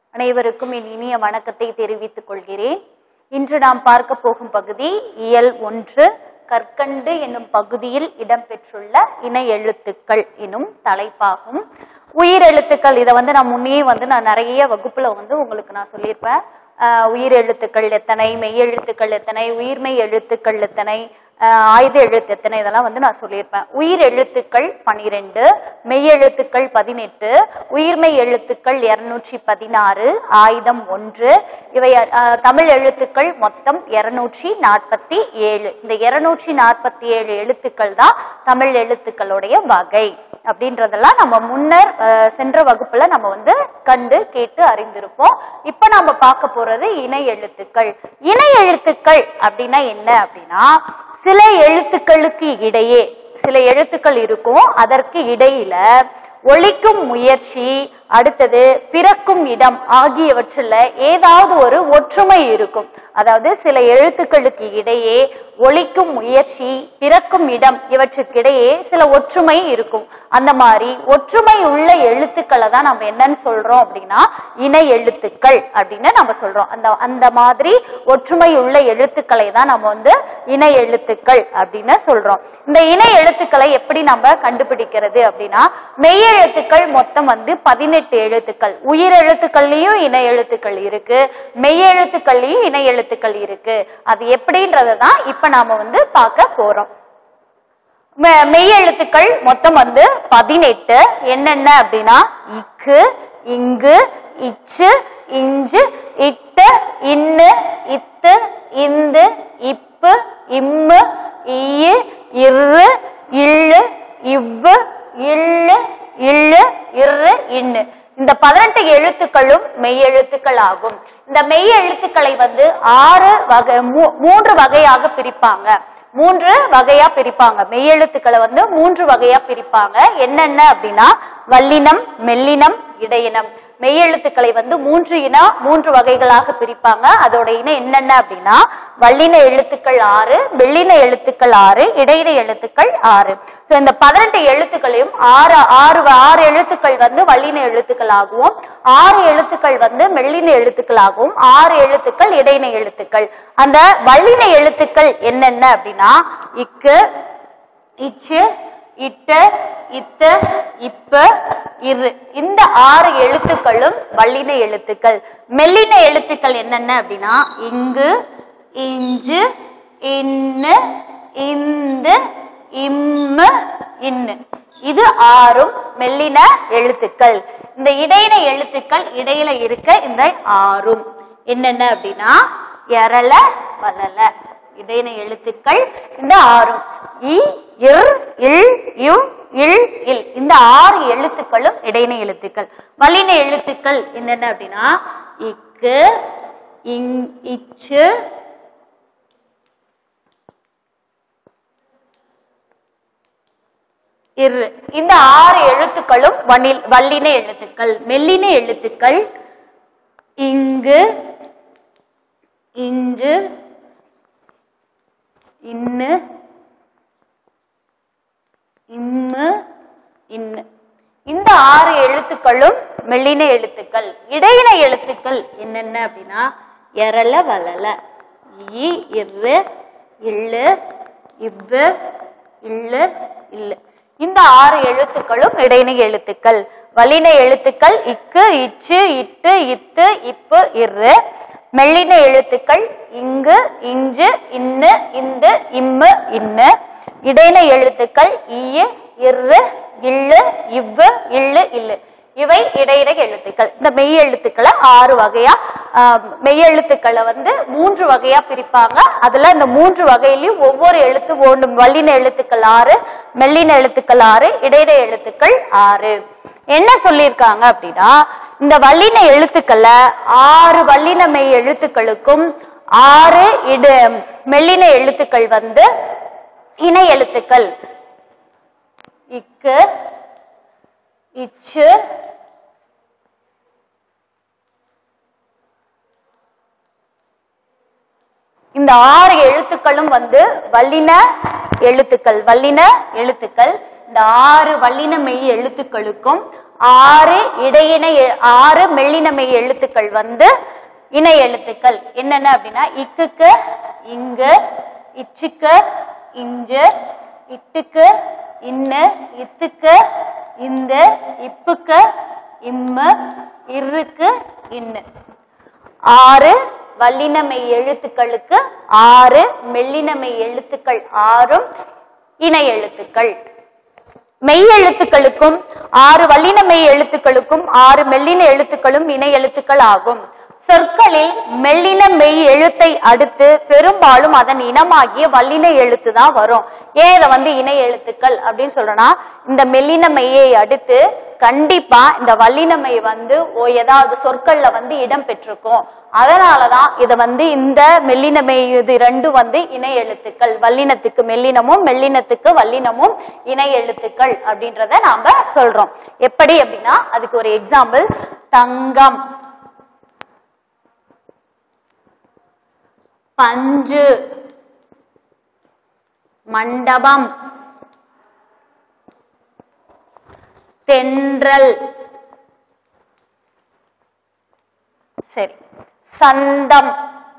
அனைவருக்கும் என் இனிய வணக்கத்தை தெரிவித்துக் கொள்கிறேன் இன்று நாம் பார்க்க போகும் பகுதி இயல் ஒன்று கற்கண்டு என்னும் பகுதியில் இடம்பெற்றுள்ள இணை எழுத்துக்கள் எனும் தலைப்பாகும் உயிரெழுத்துக்கள் இதை வந்து நான் முன்னே வந்து நான் நிறைய வகுப்புல வந்து உங்களுக்கு நான் சொல்லியிருப்பேன் ஆஹ் உயிர் எழுத்துக்கள் எத்தனை மெய் எழுத்துக்கள் எத்தனை உயிர்மெய் எழுத்துக்கள் எத்தனை ஆஹ் ஆயுத எழுத்து எத்தனை இதெல்லாம் வந்து நான் சொல்லியிருப்பேன் உயிர் எழுத்துக்கள் பனிரெண்டு மெய் எழுத்துக்கள் பதினெட்டு உயிர்மெய் எழுத்துக்கள் இருநூற்றி பதினாறு ஆயுதம் ஒன்று இவை ஆஹ் தமிழ் எழுத்துக்கள் மொத்தம் இருநூற்றி நாற்பத்தி ஏழு இந்த இருநூற்றி நாற்பத்தி ஏழு எழுத்துக்கள் தான் தமிழ் எழுத்துக்களுடைய வகை அப்படின்றதெல்லாம் நம்ம முன்னர் ஆஹ் சென்ற வகுப்புல நம்ம வந்து கண்டு கேட்டு அறிந்திருப்போம் இப்ப நாம பார்க்க போறது இணை எழுத்துக்கள் இணை எழுத்துக்கள் அப்படின்னா என்ன அப்படின்னா சில எழுத்துக்களுக்கு இடையே சில எழுத்துக்கள் இருக்கும் அதற்கு இடையில ஒழிக்கும் முயற்சி அடுத்தது பிறக்கும் இடம் ஆகியவற்றில் ஏதாவது ஒரு ஒற்றுமை இருக்கும் அதாவது சில எழுத்துக்களுக்கு இடையே ஒழிக்கும் முயற்சி பிறக்கும் இடம் இவற்றுக்கிடையே சில ஒற்றுமை இருக்கும் அந்த மாதிரி ஒற்றுமை உள்ள எழுத்துக்களை தான் நம்ம என்னன்னு சொல்றோம் அப்படின்னா இணை எழுத்துக்கள் அப்படின்னு நம்ம சொல்றோம் அந்த அந்த மாதிரி ஒற்றுமை உள்ள எழுத்துக்களை தான் நம்ம வந்து இணை எழுத்துக்கள் அப்படின்னு சொல்றோம் இந்த இணை எழுத்துக்களை எப்படி நம்ம கண்டுபிடிக்கிறது அப்படின்னா மெய் எழுத்துக்கள் மொத்தம் வந்து பதினெட்டு எழுத்துக்கள் உயிர் எழுத்துக்கள்லயும் இணை எழுத்துக்கள் இருக்கு மெய் எழுத்துக்கள்லயும் இணை எழுத்துக்கள் இருக்கு அது எப்படின்றத தான் இப்ப நாம வந்து பார்க்க போறோம் மெ- மெய் எழுத்துக்கள் மொத்தம் வந்து பதினெட்டு என்னென்ன அப்படின்னா இக்கு இங்கு இச்சு இஞ்சு இட்டு இன்னு இத்து இந்து இப்பு இம்மு ஈயு இரு இல்லு இவ்வு இல்லு இல்லு இரு இன்னு இந்த பதினெட்டு எழுத்துக்களும் மெய் எழுத்துக்கள் ஆகும் இந்த மெய் எழுத்துக்களை வந்து ஆறு வகை மூ- மூன்று வகையாக பிரிப்பாங்க மூன்று வகையா பிரிப்பாங்க மெய்யெழுத்துக்களை வந்து மூன்று வகையா பிரிப்பாங்க என்னென்ன அப்படின்னா வல்லினம் மெல்லினம் இடையினம் மெய்யெழுத்துக்களை வந்து மூன்று இன மூன்று வகைகளாக பிரிப்பாங்க அதோட இனம் என்னென்ன அப்படின்னா வல்லின எழுத்துக்கள் ஆறு வெள்ளின எழுத்துக்கள் ஆறு இடையின எழுத்துக்கள் ஆறு சோ இந்த பதினெட்டு எழுத்துக்களையும் ஆறு ஆறு ஆறு எழுத்துக்கள் வந்து வல்லின எழுத்துக்களாகவும் ஆறு எழுத்துக்கள் வந்து மெல்லின எழுத்துக்களாகவும் ஆறு எழுத்துக்கள் இடையின எழுத்துக்கள் அந்த வல்லின எழுத்துக்கள் என்னென்ன அப்படின்னா இக்கு இச்சு இட்ட இத்த இப்ப இரு இந்த ஆறு எழுத்துக்களும் வல்லின எழுத்துக்கள் மெல்லின எழுத்துக்கள் என்னென்ன அப்படின்னா இங்கு இஞ்சு இன்னு இந்து இம்மு இன்னு இது ஆறும் மெல்லின எழுத்துக்கள் இந்த இடையின எழுத்துக்கள் இடையில இருக்க இந்த ஆறும் என்னென்ன அப்படின்னா எரல வளல இடையின எழுத்துக்கள் இந்த ஆறும் இ இர் இல் யும் இல் இல் இந்த ஆறு எழுத்துக்களும் இடையின எழுத்துக்கள் வல்லின எழுத்துக்கள் என்னென்ன அப்படின்னா இக்கு இங் இச்சு இரு இந்த ஆறு எழுத்துக்களும் வன்னில் வல்லின எழுத்துக்கள் மெல்லின எழுத்துக்கள் இங்கு இஞ்சு இன்னு இம்மு இன்னு இந்த ஆறு எழுத்துக்களும் மெல்லின எழுத்துக்கள் இடையின எழுத்துக்கள் என்னென்ன அப்படின்னா எரல வளல இ இரு இல்லு இவ்வு இல்லு இல்லு இந்த ஆறு எழுத்துக்களும் இடையின எழுத்துக்கள் வல்லின எழுத்துக்கள் இக்கு இச்சு இட்டு இத்து இப்பு இரு மெல்லின எழுத்துக்கள் இங்கு இஞ்சு இன்னு இந்து இம்மு இன்னு இடையின எழுத்துக்கள் ஈயு இரு இல்லு இவ்வு இல்லு இல்லு இவை இடையின எழுத்துக்கள் இந்த மெய் எழுத்துக்களை ஆறு வகையா ஆஹ், மெய் எழுத்துக்களை வந்து மூன்று வகையா பிரிப்பாங்க அதுல இந்த மூன்று வகையிலயும் ஒவ்வொரு எழுத்து ஒன்று வல்லின எழுத்துக்கள் ஆறு மெல்லின எழுத்துக்கள் ஆறு இடையின எழுத்துக்கள் ஆறு என்ன சொல்லியிருக்காங்க அப்படின்னா இந்த வல்லின எழுத்துக்களை ஆறு வல்லின மெய் எழுத்துக்களுக்கும் ஆறு இடு மெல்லின எழுத்துக்கள் வந்து இணை எழுத்துக்கள் இக்கு இச்சு இந்த ஆறு எழுத்துக்களும் வந்து வல்லின எழுத்துக்கள் வல்லின எழுத்துக்கள் இந்த ஆறு வல்லின மெய் எழுத்துக்களுக்கும் ஆறு இடையினை எ- ஆறு மெல்லினமை எழுத்துக்கள் வந்து இணை எழுத்துக்கள் என்னென்ன அப்படின்னா இக்குக்கு இங்கு இச்சுக்கு இஞ்சு இட்டுக்கு இன்னு இத்துக்கு இந்த இப்புக்கு இம்மு இருக்கு இன்னு ஆறு வல்லினமை எழுத்துக்களுக்கு ஆறு மெல்லினமை எழுத்துக்கள் ஆறும் இணை எழுத்துக்கள் மெய் எழுத்துக்களுக்கும் ஆறு வல்லின மெய் எழுத்துக்களுக்கும் ஆறு மெல்லின எழுத்துக்களும் இணை எழுத்துக்கள் ஆகும் சொற்களில் மெல்லின மெய் எழுத்தை அடுத்து பெரும்பாலும் அதன் இனமாகிய வல்லின எழுத்து தான் வரும் ஏன் இதை வந்து இணை எழுத்துக்கள் அப்படின்னு சொல்றோம்னா இந்த மெல்லின மெய்யை அடுத்து கண்டிப்பா இந்த வல்லின மெய் வந்து ஓ ஏதாவது சொற்கள்ல வந்து இடம் பெற்றிருக்கும் அதனாலதான் இத வந்து இந்த மெல்லின மெய் இது ரெண்டும் வந்து இணை எழுத்துக்கள் வல்லினத்துக்கு மெல்லினமும் மெல்லினத்துக்கு வல்லினமும் இணை எழுத்துக்கள் அப்படின்றத நாம சொல்றோம் எப்படி அப்படின்னா அதுக்கு ஒரு எக்ஸாம்பிள் தங்கம் பஞ்சு மண்டபம் தென்றல் சரி சந்தம்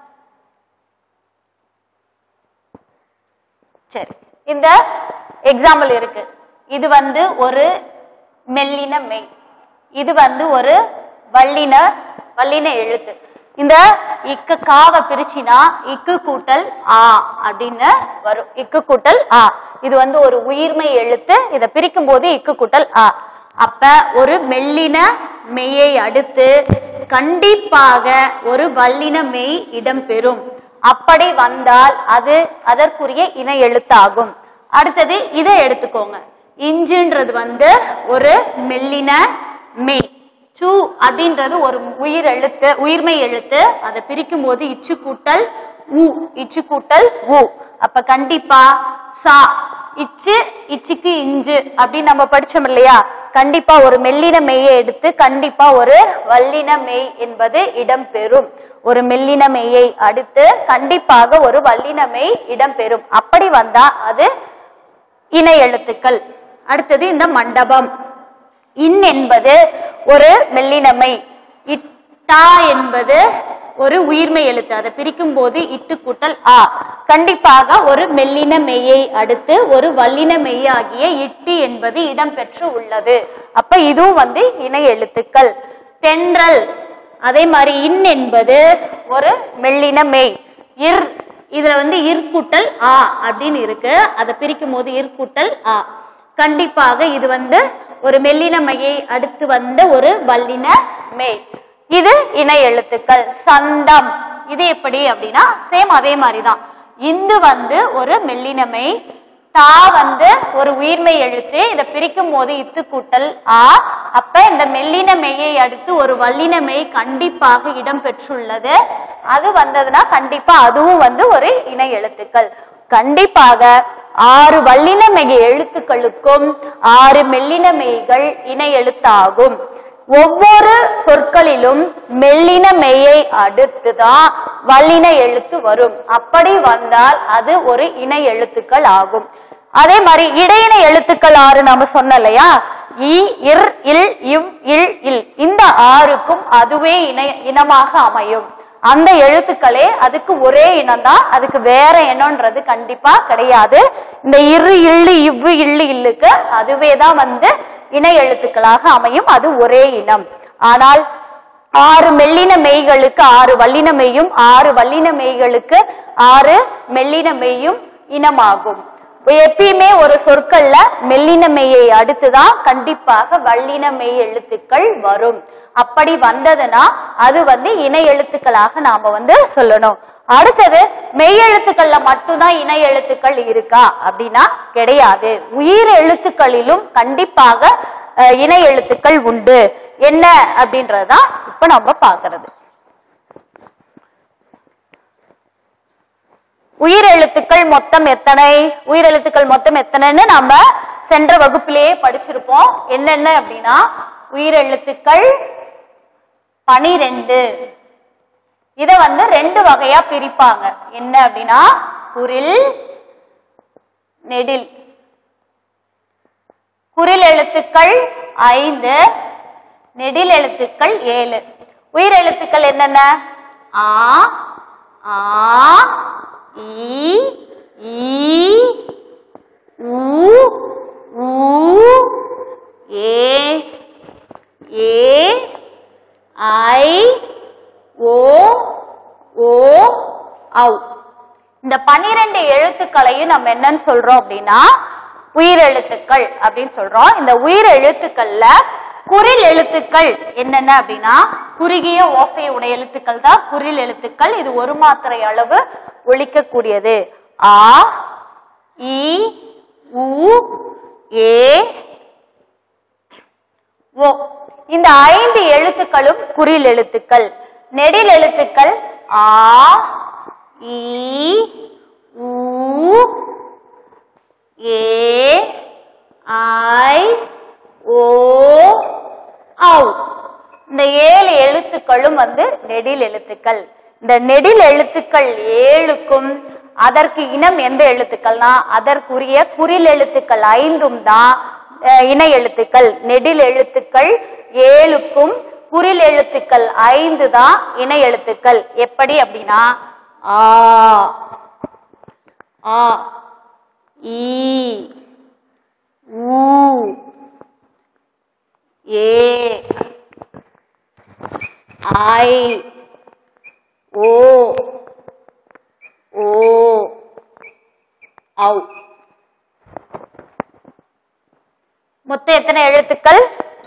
சரி இந்த எக்ஸாம்பிள் இருக்கு இது வந்து ஒரு மெல்லின மெய் இது வந்து ஒரு வல்லின வல்லின எழுத்து இந்த இக்கு காவை பிரிச்சினா இக்கு கூட்டல் ஆ அப்படின்னு வரும் இக்கு கூட்டல் ஆ இது வந்து ஒரு உயிர்மை எழுத்து இதை பிரிக்கும் போது இக்கு கூட்டல் ஆ அப்ப ஒரு மெல்லின மெய்யை அடுத்து கண்டிப்பாக ஒரு வல்லின மெய் இடம்பெறும் அப்படி வந்தால் அது அதற்குரிய இணை எழுத்தாகும் அடுத்தது இதை எடுத்துக்கோங்க இஞ்சுன்றது வந்து ஒரு மெல்லின மெய் சு அப்படின்றது ஒரு உயிர் எழுத்து உயிர்மை எழுத்து அதை பிரிக்கும் போது இச்சு கூட்டல் உ இச்சு கூட்டல் உ அப்ப கண்டிப்பா சா இச்சு இச்சுக்கு இஞ்சு அப்படின்னு நம்ம படிச்சோம் இல்லையா கண்டிப்பா ஒரு மெல்லின மெய்யை எடுத்து கண்டிப்பா ஒரு வல்லின மெய் என்பது இடம்பெறும் ஒரு மெல்லின மெய்யை அடுத்து கண்டிப்பாக ஒரு வல்லின மெய் இடம்பெறும் அப்படி வந்தா அது இணை எழுத்துக்கள் அடுத்தது இந்த மண்டபம் இன் என்பது ஒரு மெல்லினமை இட்டா என்பது ஒரு உயிர்மை எழுத்து அதை பிரிக்கும் போது இட்டு கூட்டல் ஆ கண்டிப்பாக ஒரு மெல்லின மெய்யை அடுத்து ஒரு வல்லின மெய்யாகிய இட்டு என்பது இடம்பெற்று உள்ளது அப்ப இதுவும் வந்து இணை எழுத்துக்கள் தென்றல் அதே மாதிரி இன் என்பது ஒரு மெல்லின மெய் இர் இதுல வந்து இர்கூட்டல் ஆ அப்படின்னு இருக்கு அதை பிரிக்கும் போது இர்கூட்டல் ஆ கண்டிப்பாக இது வந்து ஒரு மெல்லின மையை அடுத்து வந்த ஒரு வல்லின மெய் இது இணை எழுத்துக்கள் சந்தம் இது எப்படி அப்படின்னா சேம் அதே மாதிரிதான் இந்து வந்து ஒரு மெல்லின மெய் தா வந்து ஒரு உயிர்மை எழுத்து இதை பிரிக்கும் போது இத்து கூட்டல் ஆ அப்ப இந்த மெல்லின மெய்யை அடுத்து ஒரு வல்லின மெய் கண்டிப்பாக இடம் பெற்றுள்ளது அது வந்ததுன்னா கண்டிப்பா அதுவும் வந்து ஒரு இணை எழுத்துக்கள் கண்டிப்பாக ஆறு வல்லின மெய் எழுத்துக்களுக்கும் ஆறு மெல்லின மெய்கள் இணை எழுத்தாகும் ஒவ்வொரு சொற்களிலும் மெல்லின மெய்யை அடுத்துதான் வல்லின எழுத்து வரும் அப்படி வந்தால் அது ஒரு இணை எழுத்துக்கள் ஆகும் அதே மாதிரி இடையின எழுத்துக்கள் ஆறு நாம சொன்ன இல்லையா இ இர் இல் இவ் இல் இல் இந்த ஆறுக்கும் அதுவே இணை இனமாக அமையும் அந்த எழுத்துக்களே அதுக்கு ஒரே இனம்தான் அதுக்கு வேற இனம்ன்றது கண்டிப்பா கிடையாது இந்த இரு இல்லு இவ்வு இல்லு இல்லுக்கு அதுவே தான் வந்து இணை எழுத்துக்களாக அமையும் அது ஒரே இனம் ஆனால் ஆறு மெல்லின மெய்களுக்கு ஆறு வல்லின மெய்யும் ஆறு வல்லின மெய்களுக்கு ஆறு மெல்லின மெய்யும் இனமாகும் எப்பயுமே ஒரு சொற்கள்ல மெல்லின மெய்யை அடுத்துதான் கண்டிப்பாக வல்லின மெய் எழுத்துக்கள் வரும் அப்படி வந்ததுன்னா அது வந்து இணை எழுத்துக்களாக நாம வந்து சொல்லணும் அடுத்தது மெய் எழுத்துக்கள்ல மட்டும்தான் இணை எழுத்துக்கள் இருக்கா அப்படின்னா கிடையாது உயிர் எழுத்துக்களிலும் கண்டிப்பாக அஹ், இணை எழுத்துக்கள் உண்டு என்ன அப்படின்றதுதான் இப்ப நம்ம பாக்குறது உயிரெழுத்துக்கள் மொத்தம் எத்தனை உயிரெழுத்துக்கள் மொத்தம் எத்தனைன்னு நாம சென்ற வகுப்பிலேயே படிச்சிருப்போம் என்னென்ன அப்படின்னா உயிரெழுத்துக்கள் பனிரெண்டு இத வந்து ரெண்டு வகையா பிரிப்பாங்க என்ன அப்படின்னா குரில் நெடில் குரில் எழுத்துக்கள் ஐந்து நெடில் எழுத்துக்கள் ஏழு உயிர் எழுத்துக்கள் என்னென்ன ஆ ஆ ஈ ஈ ஊ ஊ ஏ ஏ ஐ ஓ ஓ ஔ இந்த பன்னிரண்டு எழுத்துக்களையும் நம்ம என்னன்னு சொல்றோம் அப்படின்னா உயிர் எழுத்துக்கள் அப்படின்னு சொல்றோம் இந்த உயிர் எழுத்துக்கள்ல குறில் எழுத்துக்கள் என்னென்ன அப்படின்னா குறுகிய ஓசையுடைய எழுத்துக்கள் தான் குறில் எழுத்துக்கள் இது ஒரு மாத்திரை அளவு ஒழிக்கக்கூடியது ஆ இ உ ஏ ஓ இந்த ஐந்து எழுத்துக்களும் குறில் எழுத்துக்கள் நெடில் எழுத்துக்கள் ஆ இ உ ஏ ஐ ஓ ஔ இந்த ஏழு எழுத்துக்களும் வந்து நெடில் எழுத்துக்கள் இந்த நெடில் எழுத்துக்கள் ஏழுக்கும் அதற்கு இனம் எந்த எழுத்துக்கள்னா அதற்குரிய குறில் எழுத்துக்கள் ஐந்தும் தான் அஹ், இணை எழுத்துக்கள் நெடில் எழுத்துக்கள் ஏழுக்கும் குறில் எழுத்துக்கள் ஐந்து தான் இணை எழுத்துக்கள் எப்படி அப்படின்னா ஆ ஆ ஈ ஊ ஏ ஐ ஓ ஓ ஔ மொத்தம் எத்தனை எழுத்துக்கள்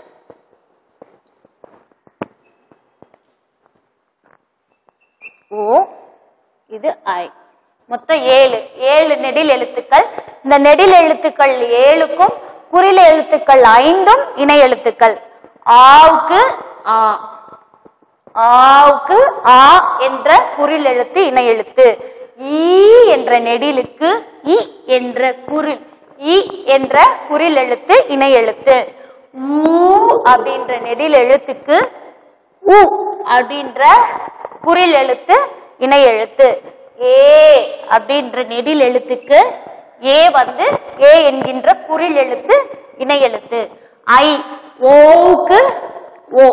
ஓ இது ஐ மொத்தம் ஏழு ஏழு நெடில் எழுத்துக்கள் இந்த நெடில் எழுத்துக்கள் ஏழுக்கும் குறில் எழுத்துக்கள் ஐந்தும் இணை எழுத்துக்கள் ஆவுக்கு ஆ ஆவுக்கு ஆ என்ற குறில் எழுத்து இணை எழுத்து ஈ என்ற நெடிலுக்கு இ என்ற குறில் இ என்ற குறில் எழுத்து இணை எழுத்து ஊ அப்படின்ற நெடில் எழுத்துக்கு உ அப்படின்ற குறில் எழுத்து இணை எழுத்து ஏ அப்படின்ற நெடில் எழுத்துக்கு ஏ வந்து ஏ என்கின்ற குறில் எழுத்து இணை எழுத்து ஐ ஓவுக்கு ஓ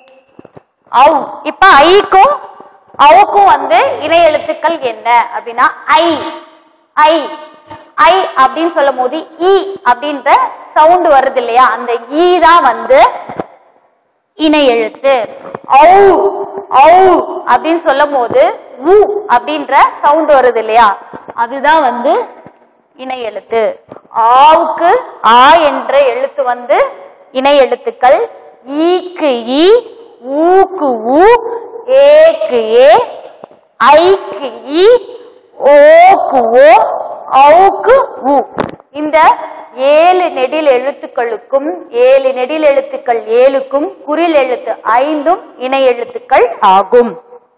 ஔ இப்ப ஐக்கும் அவுக்கும் வந்து இணை எழுத்துக்கள் என்ன அப்படின்னா ஐ ஐ ஐ அப்படின்னு சொல்லும் போது இ அப்படின்ற சவுண்ட் வருது இல்லையா அந்த ஈ தான் வந்து இணை எழுத்து ஔ ஔ அப்படின்னு சொல்லும் போது உ அப்படின்ற சவுண்ட் வருது இல்லையா அதுதான் வந்து இணை எழுத்து ஆவுக்கு ஆ என்ற எழுத்து வந்து இணை எழுத்துக்கள் ஈக்கு ஈ ஊக்கு ஊ ஏக்கு ஏ ஐக்கு இ ஓக்கு ஓ ஔக்கு உ இந்த ஏழு நெடில் எழுத்துக்களுக்கும் ஏழு நெடில் எழுத்துக்கள் ஏழுக்கும் குறில் எழுத்து ஐந்தும் இணை எழுத்துக்கள் ஆகும்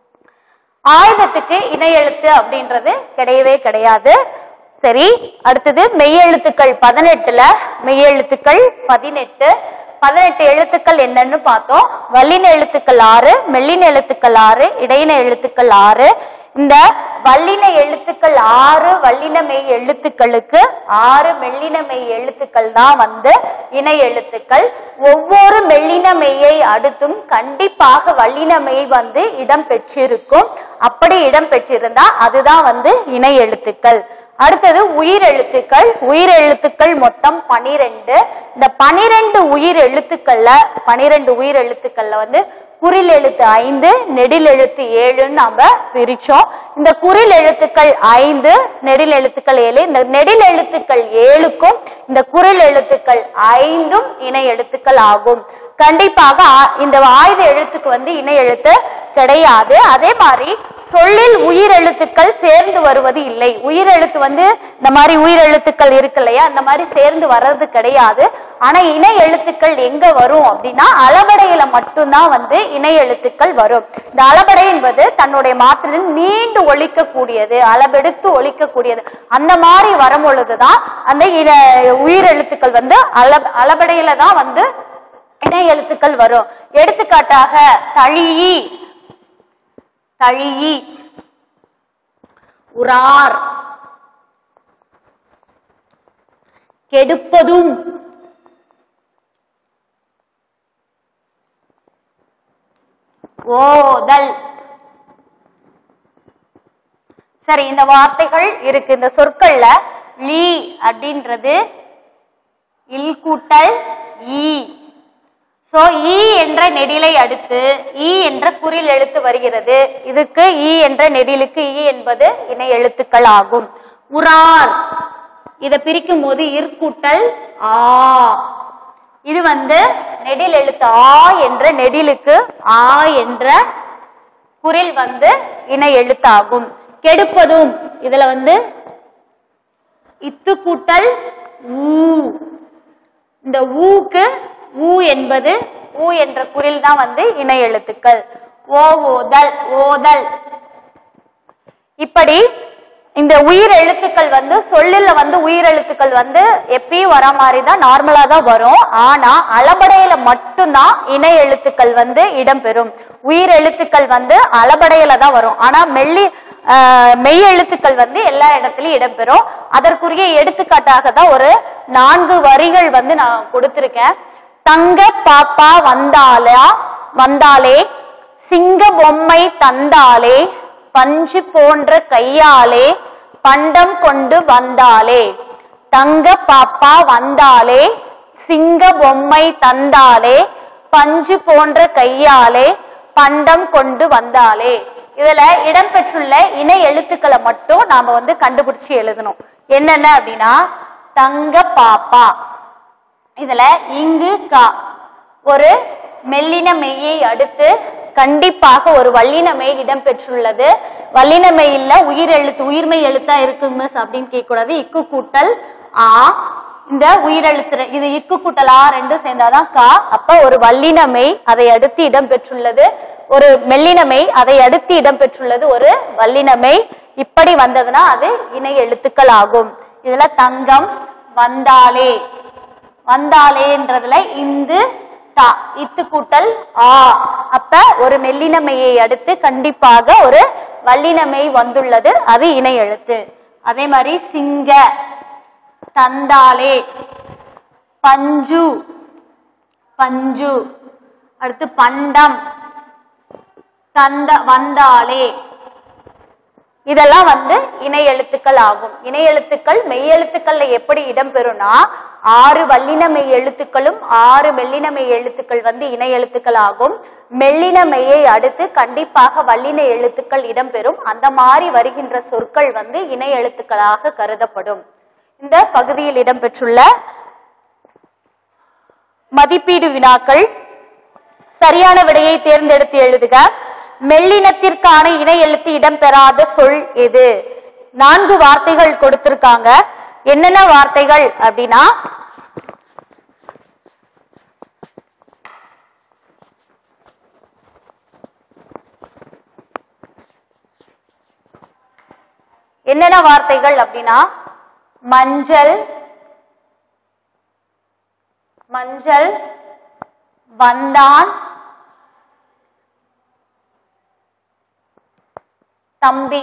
ஆயுதத்துக்கு இணை எழுத்து அப்படின்றது கிடையவே கிடையாது சரி அடுத்தது மெய்யெழுத்துக்கள் பதினெட்டுல மெய்யெழுத்துக்கள் பதினெட்டு பதினெட்டு எழுத்துக்கள் என்னன்னு பார்த்தோம் வல்லின எழுத்துக்கள் ஆறு மெல்லின எழுத்துக்கள் ஆறு இடையின எழுத்துக்கள் ஆறு இந்த வல்லின எழுத்துக்கள் ஆறு வல்லின மெய் எழுத்துக்களுக்கு ஆறு மெல்லின மெய் எழுத்துக்கள் தான் வந்து இணை எழுத்துக்கள் ஒவ்வொரு மெல்லின மெய்யை அடுத்தும் கண்டிப்பாக வல்லின மெய் வந்து இடம் பெற்றிருக்கும் அப்படி இடம் பெற்றிருந்தா அதுதான் வந்து இணை எழுத்துக்கள் அடுத்தது உயிர் எழுத்துக்கள் உயிர் எழுத்துக்கள் மொத்தம் பனிரெண்டு இந்த பனிரெண்டு உயிர் எழுத்துக்கள்ல பனிரெண்டு உயிர் எழுத்துக்கள்ல வந்து குறில் எழுத்து ஐந்து நெடில் எழுத்து ஏழுன்னு நாம பிரிச்சோம் இந்த குறில் எழுத்துக்கள் ஐந்து நெடில் எழுத்துக்கள் ஏழு இந்த நெடில் எழுத்துக்கள் ஏழுக்கும் இந்த குறில் எழுத்துக்கள் ஐந்தும் இணை எழுத்துக்கள் ஆகும் கண்டிப்பாக ஆ- இந்த ஆயுத எழுத்துக்கு வந்து இணை எழுத்து கிடையாது அதே மாதிரி சொல்லில் உயிர் எழுத்துக்கள் சேர்ந்து வருவது இல்லை உயிர் எழுத்து வந்து இந்த மாதிரி உயிர் எழுத்துக்கள் இருக்கு இல்லையா அந்த மாதிரி சேர்ந்து வர்றது கிடையாது ஆனா இணை எழுத்துக்கள் எங்க வரும் அப்படின்னா அளபடையில மட்டும்தான் வந்து இணை எழுத்துக்கள் வரும் இந்த அளபடை என்பது தன்னுடைய மாத்திரையில் நீண்டு ஒழிக்கக்கூடியது அளபெடுத்து ஒழிக்கக்கூடியது அந்த மாதிரி வரும் பொழுதுதான் அந்த இன- உயிர் எழுத்துக்கள் வந்து அள அளபடையில தான் வந்து இணை எழுத்துக்கள் வரும் எடுத்துக்காட்டாக தழியி தழியி உரார் கெடுப்பதும் ஓதல் சரி இந்த வார்த்தைகள் இருக்கு இந்த சொற்கள்ல லீ அப்படின்றது இல் கூட்டல் ஈ சோ ஈ என்ற நெடிலை அடுத்து ஈ என்ற குறில் எழுத்து வருகிறது இதுக்கு ஈ என்ற நெடிலுக்கு ஈ என்பது இணை எழுத்துக்கள் ஆகும் உரார் இதை பிரிக்கும் போது இற்கூட்டல் ஆ இது வந்து நெடில் எழுத்து ஆ என்ற நெடிலுக்கு ஆ என்ற குரில் வந்து இணை எழுத்தாகும் கெடுப்பதும் இதுல வந்து இத்து கூட்டல் ஊ இந்த ஊக்கு ஊ என்பது ஊ என்ற குரில் தான் வந்து இணை எழுத்துக்கள் ஓ ஓதல் ஓதல் இப்படி இந்த உயிர் எழுத்துக்கள் வந்து சொல்லில் வந்து உயிர் எழுத்துக்கள் வந்து எப்பயும் வர மாதிரி தான் நார்மலா தான் வரும் ஆனா அளபடையில மட்டும்தான் இணை எழுத்துக்கள் வந்து இடம்பெறும் உயிர் எழுத்துக்கள் வந்து அளபடையில தான் வரும் ஆனா மெல்லி ஆஹ், மெய் எழுத்துக்கள் வந்து எல்லா இடத்துலயும் இடம்பெறும் அதற்குரிய எடுத்துக்காட்டாக தான் ஒரு நான்கு வரிகள் வந்து நான் கொடுத்திருக்கேன் தங்க பாப்பா வந்தாலா வந்தாலே சிங்க பொம்மை தந்தாலே பஞ்சு போன்ற கையாலே பண்டம் கொண்டு வந்தாலே தங்க பாப்பா வந்தாலே சிங்க பொம்மை தந்தாலே பஞ்சு போன்ற கையாலே பண்டம் கொண்டு வந்தாலே இதுல இடம்பெற்றுள்ள இணை எழுத்துக்களை மட்டும் நாம வந்து கண்டுபிடிச்சு எழுதணும் என்னென்ன அப்படின்னா தங்க பாப்பா இதுல இங்கு கா ஒரு மெல்லின மெய்யை அடுத்து கண்டிப்பாக ஒரு வல்லின மெய் இடம்பெற்றுள்ளது வல்லின மெய்யில உயிர் எழுத்து உயிர்மெய் எழுத்தா இருக்குங்க மிஸ் அப்படின்னு கேட்க கூடாது இக்கு கூட்டல் ஆ இந்த உயிரெழுத்து இது இக்கு கூட்டல் ஆ ரெண்டும் சேர்ந்தாதான் கா அப்ப ஒரு வல்லின மெய் அதை அடுத்து இடம்பெற்றுள்ளது ஒரு மெல்லின மெய் அதை அடுத்து இடம்பெற்றுள்ளது ஒரு வல்லின மெய் இப்படி வந்ததுன்னா அது இணை எழுத்துக்கள் ஆகும் இதுல தங்கம் வந்தாலே வந்தாலேன்றதுல இந்து தா இத்து கூட்டல் ஆ அப்ப ஒரு மெல்லினமையை அடுத்து கண்டிப்பாக ஒரு வல்லினமை வந்துள்ளது அது இணை எழுத்து அதே மாதிரி சிங்க தந்தாலே பஞ்சு பஞ்சு அடுத்து பண்டம் தந்த வந்தாலே இதெல்லாம் வந்து இணை எழுத்துக்கள் ஆகும் இணை எழுத்துக்கள் மெய் எழுத்துக்கள்ல எப்படி இடம்பெறும்னா ஆறு வல்லின மெய் எழுத்துக்களும் ஆறு மெல்லின மெய் எழுத்துக்கள் வந்து இணை எழுத்துக்கள் ஆகும் மெல்லின மெய்யை அடுத்து கண்டிப்பாக வல்லின எழுத்துக்கள் இடம்பெறும் அந்த மாதிரி வருகின்ற சொற்கள் வந்து இணை எழுத்துக்களாக கருதப்படும் இந்த பகுதியில் இடம்பெற்றுள்ள மதிப்பீடு வினாக்கள் சரியான விடையை தேர்ந்தெடுத்து எழுதுக மெல்லினத்திற்கான இணை எழுத்து இடம்பெறாத சொல் எது நான்கு வார்த்தைகள் கொடுத்திருக்காங்க என்னென்ன வார்த்தைகள் அப்படின்னா என்னென்ன வார்த்தைகள் அப்படின்னா மஞ்சள் மஞ்சள் வந்தான் தம்பி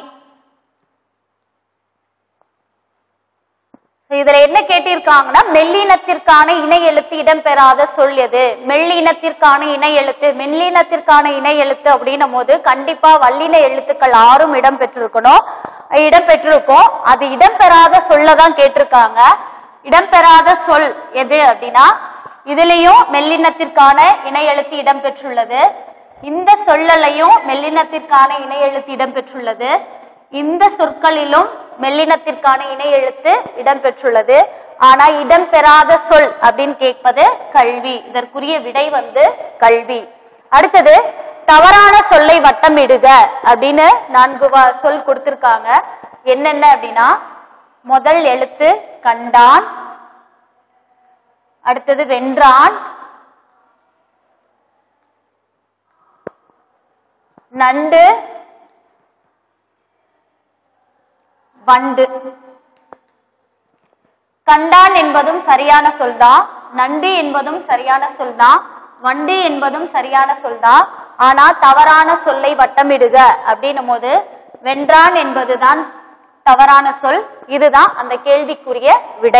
So, இதுல என்ன கேட்டிருக்காங்கன்னா மெல்லினத்திற்கான இணை எழுத்து இடம்பெறாத சொல் எது மெல்லினத்திற்கான இணை எழுத்து மெல்லினத்திற்கான இணை எழுத்து அப்படின்னும் போது கண்டிப்பா வல்லின எழுத்துக்கள் ஆறும் இடம்பெற்றிருக்கணும் இடம்பெற்றிருக்கும் அது இடம்பெறாத சொல்லதான் கேட்டிருக்காங்க இடம்பெறாத சொல் எது அப்படின்னா இதுலயும் மெல்லினத்திற்கான இணை எழுத்து இடம்பெற்றுள்ளது இந்த சொல்லலையும் மெல்லினத்திற்கான இணை எழுத்து இடம்பெற்றுள்ளது இந்த சொற்களிலும் மெல்லினத்திற்கான இணை எழுத்து இடம்பெற்றுள்ளது ஆனா இடம்பெறாத சொல் அப்படின்னு கேட்பது கல்வி இதற்குரிய விடை வந்து கல்வி அடுத்தது தவறான சொல்லை வட்டமிடுக அப்படின்னு நான்கு வ- சொல் கொடுத்திருக்காங்க என்னென்ன அப்படின்னா முதல் எழுத்து கண்டான் அடுத்தது வென்றான் நண்டு வண்டு கண்டான் என்பதும் சரியான சொல்தான் நண்டு என்பதும் சரியான சொல்தான் வண்டு என்பதும் சரியான சொல்தான் ஆனா தவறான சொல்லை வட்டமிடுக அப்படின்னும் போது வென்றான் என்பதுதான் தவறான சொல் இதுதான் அந்த கேள்விக்குரிய விடை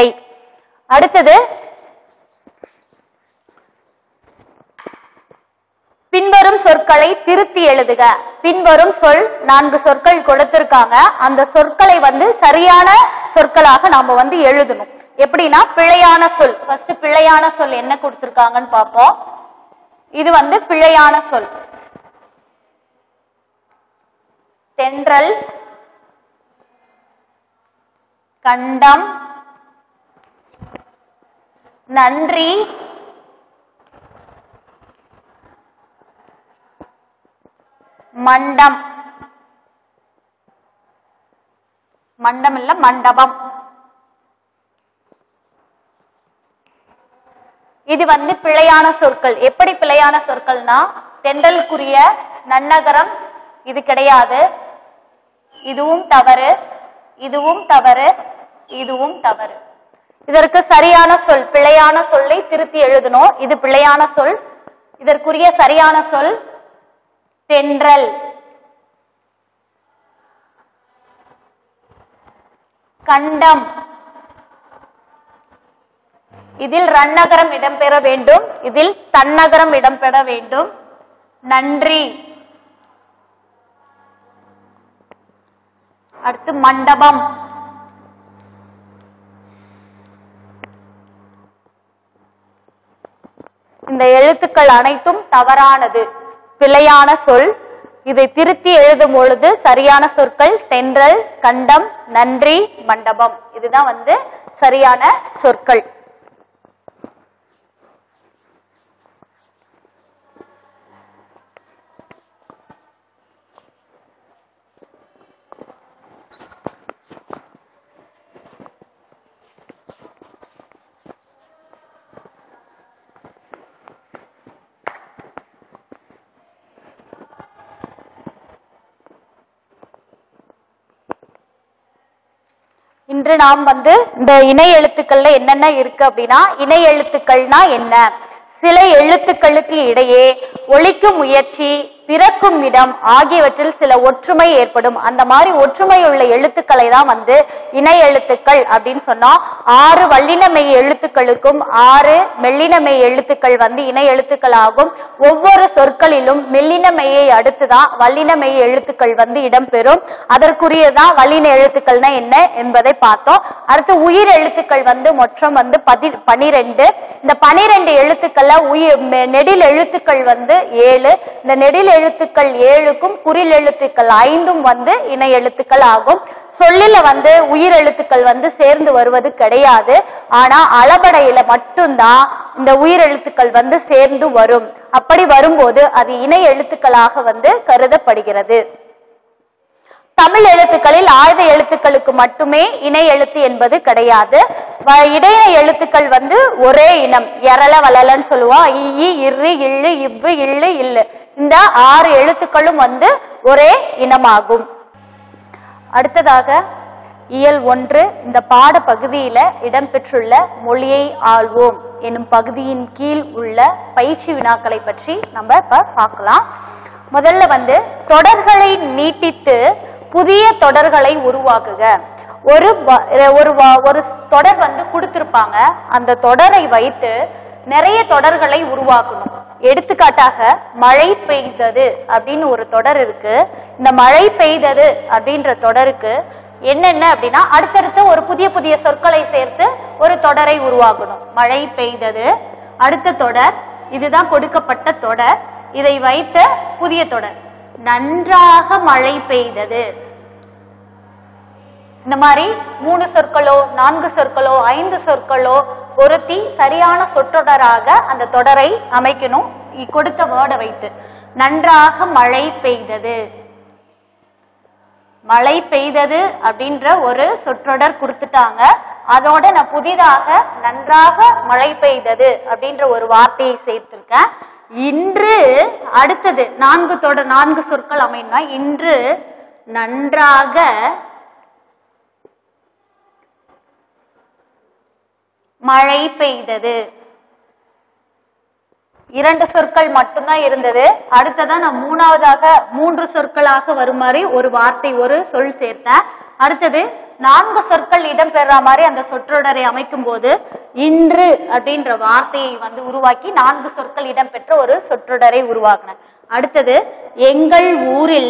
அடுத்தது பின்வரும் பின்வரும் சொற்களை திருத்தி எழுதுக பின்வரும் சொல் நான்கு சொற்கள் கொடுத்திருக்காங்க அந்த சொற்களை வந்து சரியான சொற்களாக நாம வந்து எழுதணும் எப்படின்னா பிழையான சொல் ஃபர்ஸ்ட் பிழையான சொல் என்ன கொடுத்திருக்காங்கன்னு பார்ப்போம் இது வந்து பிழையான சொல் தென்றல் கண்டம் நன்றி மண்டம் மண்டம் இல்ல மண்டபம் இது வந்து பிழையான சொற்கள் எப்படி பிழையான சொற்கள்னா தென்றலுக்குரிய நன்னகரம் இது கிடையாது இதுவும் தவறு இதுவும் தவறு இதுவும் தவறு இதற்கு சரியான சொல் பிழையான சொல்லை திருத்தி எழுதணும் இது பிழையான சொல் இதற்குரிய சரியான சொல் தென்றல் கண்டம் இதில் ரன்னகரம் இடம்பெற வேண்டும் இதில் தன்னகரம் இடம்பெற வேண்டும் நன்றி அடுத்து மண்டபம் இந்த எழுத்துக்கள் அனைத்தும் தவறானது பிழையான சொல் இதை திருத்தி எழுதும் பொழுது சரியான சொற்கள் தென்றல் கண்டம் நன்றி மண்டபம் இதுதான் வந்து சரியான சொற்கள் இன்று நாம் வந்து இந்த இணை எழுத்துக்கள்ல என்னென்ன இருக்கு அப்படின்னா இணை எழுத்துக்கள்னா என்ன சில எழுத்துக்களுக்கு இடையே ஒழிக்கும் முயற்சி பிறக்கும் இடம் ஆகியவற்றில் சில ஒற்றுமை ஏற்படும் அந்த மாதிரி ஒற்றுமை உள்ள எழுத்துக்களை தான் வந்து இணை எழுத்துக்கள் அப்படின்னு சொன்னோம் ஆறு வல்லினமெய் எழுத்துக்களுக்கும் ஆறு மெல்லினமெய் எழுத்துக்கள் வந்து இணை எழுத்துக்கள் ஆகும் ஒவ்வொரு சொற்களிலும் மெல்லினமெய்யை அடுத்துதான் வல்லினமெய் எழுத்துக்கள் வந்து இடம்பெறும் அதற்குரியதான் வல்லின எழுத்துக்கள்னா என்ன என்பதை பார்த்தோம் அடுத்து உயிர் எழுத்துக்கள் வந்து மொத்தம் வந்து பதி பனிரெண்டு இந்த பனிரெண்டு எழுத்துக்கள்ல உயிர் மெ- நெடில் எழுத்துக்கள் வந்து ஏழு இந்த நெடில் எழுத்துக்கள் ஏழுக்கும் குறில் எழுத்துக்கள் ஐந்தும் வந்து இணை எழுத்துக்கள் ஆகும் சொல்லில வந்து உயிர் எழுத்துக்கள் வந்து சேர்ந்து வருவது கிடையாது ஆனா அளபடையில மட்டும்தான் இந்த உயிர் எழுத்துக்கள் வந்து சேர்ந்து வரும் அப்படி வரும்போது அது இணை எழுத்துக்களாக வந்து கருதப்படுகிறது தமிழ் எழுத்துக்களில் ஆயுத எழுத்துக்களுக்கு மட்டுமே இணை எழுத்து என்பது கிடையாது வ- இடையின எழுத்துக்கள் வந்து ஒரே இனம் எரள வளலன்னு சொல்லுவோம் இ இரு இல்லு இவ்வு இல்லு இல்லு இந்த ஆறு எழுத்துக்களும் வந்து ஒரே இனமாகும் அடுத்ததாக இயல் ஒன்று இந்த பாட பகுதியில இடம்பெற்றுள்ள மொழியை ஆள்வோம் என்னும் பகுதியின் கீழ் உள்ள பயிற்சி வினாக்களை பற்றி நம்ம இப்ப பார்க்கலாம் முதல்ல வந்து தொடர்களை நீட்டித்து புதிய தொடர்களை உருவாக்குக ஒரு வ- ஒரு வ- ஒரு தொடர் வந்து கொடுத்திருப்பாங்க அந்த தொடரை வைத்து நிறைய தொடர்களை உருவாக்கணும் எடுத்துக்காட்டாக மழை பெய்தது அப்படின்னு ஒரு தொடர் இருக்கு இந்த மழை பெய்தது அப்படின்ற தொடருக்கு என்னென்ன அப்படின்னா அடுத்தடுத்து ஒரு புதிய புதிய சொற்களை சேர்த்து ஒரு தொடரை உருவாக்கணும் மழை பெய்தது அடுத்த தொடர் இதுதான் கொடுக்கப்பட்ட தொடர் இதை வைத்த புதிய தொடர் நன்றாக மழை பெய்தது இந்த மாதிரி மூணு சொற்களோ நான்கு சொற்களோ ஐந்து சொற்களோ பொருத்தி சரியான சொற்றொடராக அந்த தொடரை அமைக்கணும் இ- கொடுத்த வேர்டை வைத்து நன்றாக மழை பெய்தது மழை பெய்தது அப்படின்ற ஒரு சொற்றொடர் கொடுத்துட்டாங்க அதோட நான் புதிதாக நன்றாக மழை பெய்தது அப்படின்ற ஒரு வார்த்தையை சேர்த்திருக்கேன் இன்று அடுத்தது நான்கு தொடர் நான்கு சொற்கள் அமைனா இன்று நன்றாக மழை பெய்தது இரண்டு சொற்கள் மட்டும்தான் இருந்தது அடுத்ததா நான் மூணாவதாக மூன்று சொற்களாக வருமாறு ஒரு வார்த்தை ஒரு சொல் சேர்த்தேன் அடுத்தது நான்கு சொற்கள் இடம்பெற மாதிரி அந்த சொற்றொடரை அமைக்கும் போது இன்று அப்படின்ற வார்த்தையை வந்து உருவாக்கி நான்கு சொற்கள் இடம்பெற்ற ஒரு சொற்றொடரை உருவாக்கினேன் அடுத்தது எங்கள் ஊரில்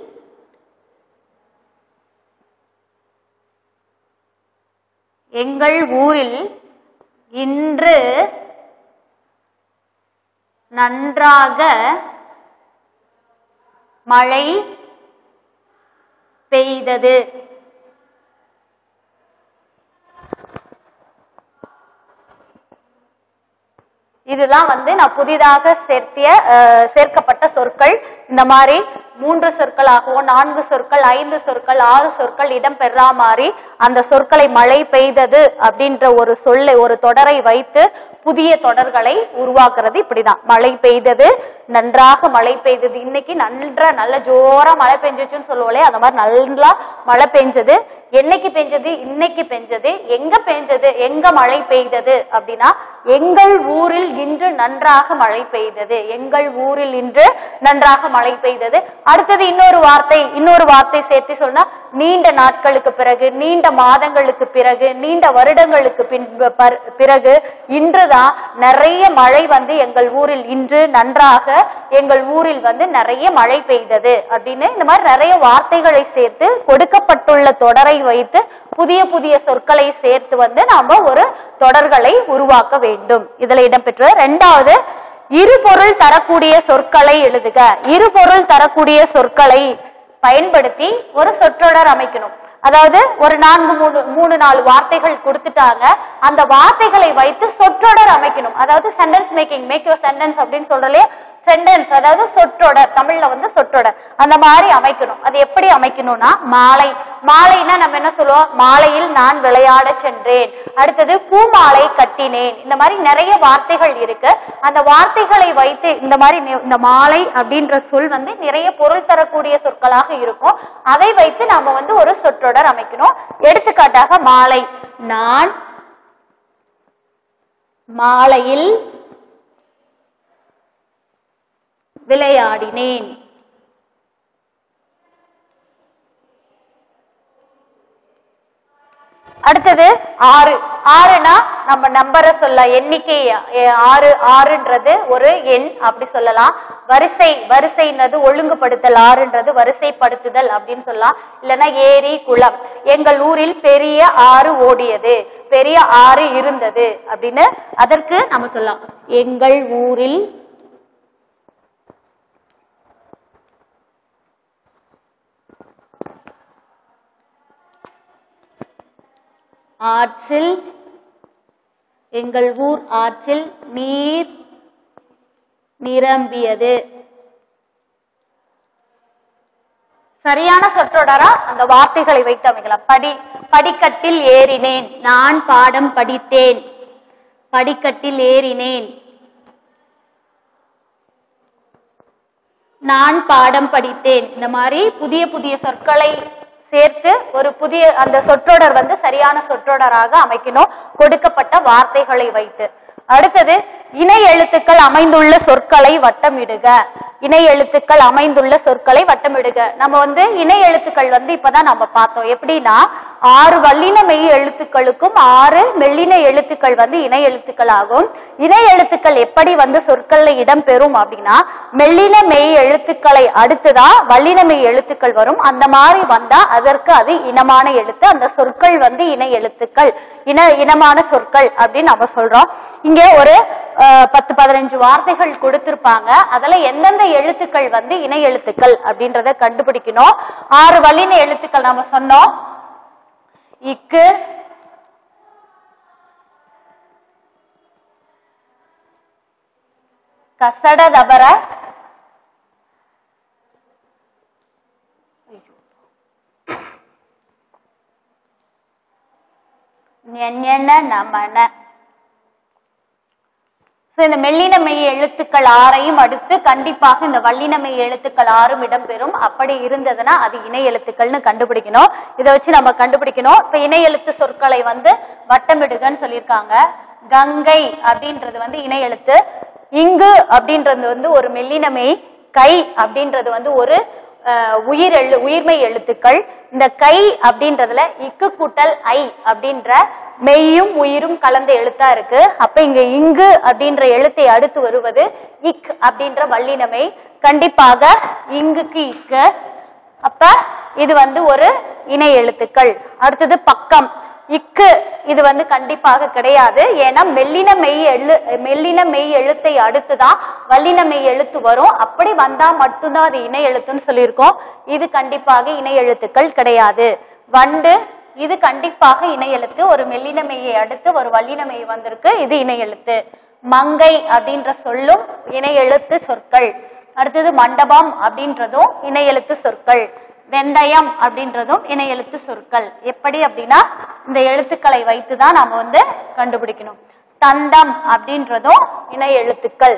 எங்கள் ஊரில் இன்று நன்றாக மழை பெய்தது இதெல்லாம் வந்து நான் புதிதாக சேர்த்திய அஹ், சேர்க்கப்பட்ட சொற்கள் இந்த மாதிரி மூன்று சொற்களாகவோ நான்கு சொற்கள் ஐந்து சொற்கள் ஆறு சொற்கள் இடம்பெறா மாதிரி அந்த சொற்களை மழை பெய்தது அப்படின்ற ஒரு சொல்லை ஒரு தொடரை வைத்து புதிய தொடர்களை உருவாக்குறது இப்படிதான் மழை பெய்தது நன்றாக மழை பெய்தது இன்னைக்கு நன்றா நல்ல ஜோரா மழை பெஞ்சிச்சுன்னு சொல்லுவோலே அந்த மாதிரி நல்லா மழை பெஞ்சது என்னைக்கு பெஞ்சது இன்னைக்கு பெஞ்சது எங்க பெஞ்சது எங்க மழை பெய்தது அப்படின்னா எங்கள் ஊரில் இன்று நன்றாக மழை பெய்தது எங்கள் ஊரில் இன்று நன்றாக மழை பெய்தது அடுத்தது இன்னொரு வார்த்தை இன்னொரு வார்த்தை சேர்த்து சொன்னா நீண்ட நாட்களுக்கு பிறகு நீண்ட மாதங்களுக்கு பிறகு நீண்ட வருடங்களுக்கு பின்பு பர்- பிறகு இன்றுதான் நிறைய மழை வந்து எங்கள் ஊரில் இன்று நன்றாக எங்கள் ஊரில் வந்து நிறைய மழை பெய்தது அப்படின்னு இந்த மாதிரி நிறைய வார்த்தைகளை சேர்த்து கொடுக்கப்பட்டுள்ள தொடரை வைத்து புதிய புதிய சொற்களை சேர்த்து வந்து நாம ஒரு தொடர்களை உருவாக்க வேண்டும் இதுல இடம்பெற்ற ரெண்டாவது இருபொருள் தரக்கூடிய சொற்களை எழுதுக இருபொருள் தரக்கூடிய சொற்களை பயன்படுத்தி ஒரு சொற்றொடர் அமைக்கணும் அதாவது ஒரு நான்கு மூணு மூணு நாலு வார்த்தைகள் கொடுத்துட்டாங்க அந்த வார்த்தைகளை வைத்து சொற்றொடர் அமைக்கணும் அதாவது sentence making make your sentence அப்படின்னு சொல்றலே சென்டென்ஸ் அதாவது சொற்றொடர் தமிழ்ல வந்து சொற்றொடர் அந்த மாதிரி அமைக்கணும் அது எப்படி அமைக்கணும்னா மாலை மாலைன்னா நம்ம என்ன சொல்லுவோம் மாலையில் நான் விளையாட சென்றேன் அடுத்தது பூமாலை கட்டினேன் இந்த மாதிரி நிறைய வார்த்தைகள் இருக்கு அந்த வார்த்தைகளை வைத்து இந்த மாதிரி நி- இந்த மாலை அப்படின்ற சொல் வந்து நிறைய பொருள் தரக்கூடிய சொற்களாக இருக்கும் அதை வைத்து நாம வந்து ஒரு சொற்றொடர் அமைக்கணும் எடுத்துக்காட்டாக மாலை நான் மாலையில் விளையாடினேன் அடுத்தது ஆறு ஆறுனா நம்ம நம்பரை சொல்ல எண்ணிக்கை எ- ஆறு ஆறுன்றது ஒரு எண் அப்படி சொல்லலாம் வரிசை வரிசைன்றது ஒழுங்குபடுத்தல் ஆறுன்றது வரிசைப்படுத்துதல் அப்படின்னு சொல்லலாம் இல்லைன்னா ஏரி குளம் எங்கள் ஊரில் பெரிய ஆறு ஓடியது பெரிய ஆறு இருந்தது அப்படின்னு அதற்கு நம்ம சொல்லலாம் எங்கள் ஊரில் ஆற்றில் எங்கள் ஊர் ஆற்றில் நீர் நிரம்பியது சரியான சொற்றொடரா அந்த வார்த்தைகளை வைத்து அமைக்கலாம் படி படிக்கட்டில் ஏறினேன் நான் பாடம் படித்தேன் படிக்கட்டில் ஏறினேன் நான் பாடம் படித்தேன் இந்த மாதிரி புதிய புதிய சொற்களை சேர்த்து ஒரு புதிய அந்த சொற்றொடர் வந்து சரியான சொற்றொடராக அமைக்கணும் கொடுக்கப்பட்ட வார்த்தைகளை வைத்து அடுத்தது இணை எழுத்துக்கள் அமைந்துள்ள சொற்களை வட்டமிடுக இணை எழுத்துக்கள் அமைந்துள்ள சொற்களை வட்டமிடுக நம்ம வந்து இணை எழுத்துக்கள் வந்து இப்பதான் நம்ம பார்த்தோம் எப்படின்னா ஆறு வல்லின மெய் எழுத்துக்களுக்கும் ஆறு மெல்லின எழுத்துக்கள் வந்து இணை எழுத்துக்கள் ஆகும் இணை எழுத்துக்கள் எப்படி வந்து சொற்கள்ல இடம்பெறும் அப்படின்னா மெல்லின மெய் எழுத்துக்களை அடுத்துதான் வல்லின மெய் எழுத்துக்கள் வரும் அந்த மாதிரி வந்தா அதற்கு அது இனமான எழுத்து அந்த சொற்கள் வந்து இணை எழுத்துக்கள் இன இனமான சொற்கள் அப்படின்னு நம்ம சொல்றோம் இங்க ஒரு அஹ், பத்து பதினஞ்சு வார்த்தைகள் கொடுத்திருப்பாங்க அதுல எந்தெந்த எழுத்துக்கள் வந்து இணை எழுத்துக்கள் அப்படின்றத கண்டுபிடிக்கணும் ஆறு வல்லின எழுத்துக்கள் நம்ம சொன்னோம் இக்கு கசட தபர ஞஞன நமன So, இந்த மெல்லின மெய் எழுத்துக்கள் ஆறையும் அடுத்து கண்டிப்பாக இந்த வல்லின மெய் எழுத்துக்கள் ஆறும் இடம்பெறும் அப்படி இருந்ததுன்னா அது இணை எழுத்துக்கள்னு கண்டுபிடிக்கணும் இதை வச்சு நம்ம கண்டுபிடிக்கணும் இப்ப இணை எழுத்து சொற்களை வந்து வட்டமிடுகன்னு சொல்லியிருக்காங்க கங்கை அப்படின்றது வந்து இணை எழுத்து இங்கு அப்படின்றது வந்து ஒரு மெல்லின மெய் கை அப்படின்றது வந்து ஒரு அஹ், உயிர் எழு உயிர்மை எழுத்துக்கள் இந்த கை அப்படின்றதுல இக்கு கூட்டல் ஐ அப்படின்ற மெய்யும் உயிரும் கலந்த எழுத்தா இருக்கு அப்ப இங்க இங்கு அப்படின்ற எழுத்தை அடுத்து வருவது இக் அப்படின்ற வல்லினமை கண்டிப்பாக இங்குக்கு இக்கு அப்ப இது வந்து ஒரு இணை எழுத்துக்கள் அடுத்தது பக்கம் இக்கு இது வந்து கண்டிப்பாக கிடையாது ஏன்னா மெல்லின மெய் எழு மெல்லின மெய் எழுத்தை அடுத்துதான் வல்லின மெய் எழுத்து வரும் அப்படி வந்தா மட்டும்தான் அது இணை எழுத்துன்னு சொல்லியிருக்கோம் இது கண்டிப்பாக இணை எழுத்துக்கள் கிடையாது வண்டு இது கண்டிப்பாக இணை எழுத்து ஒரு மெல்லின மெய்யை அடுத்து ஒரு வல்லின மெய் வந்திருக்கு இது இணை எழுத்து மங்கை அப்படின்ற சொல்லும் இணை எழுத்து சொற்கள் அடுத்தது மண்டபம் அப்படின்றதும் இணை எழுத்து சொற்கள் வெந்தயம் அப்படின்றதும் இணை எழுத்து சொற்கள் எப்படி அப்படின்னா இந்த எழுத்துக்களை வைத்து தான் நாம வந்து கண்டுபிடிக்கணும் தந்தம் அப்படின்றதும் இணை எழுத்துக்கள்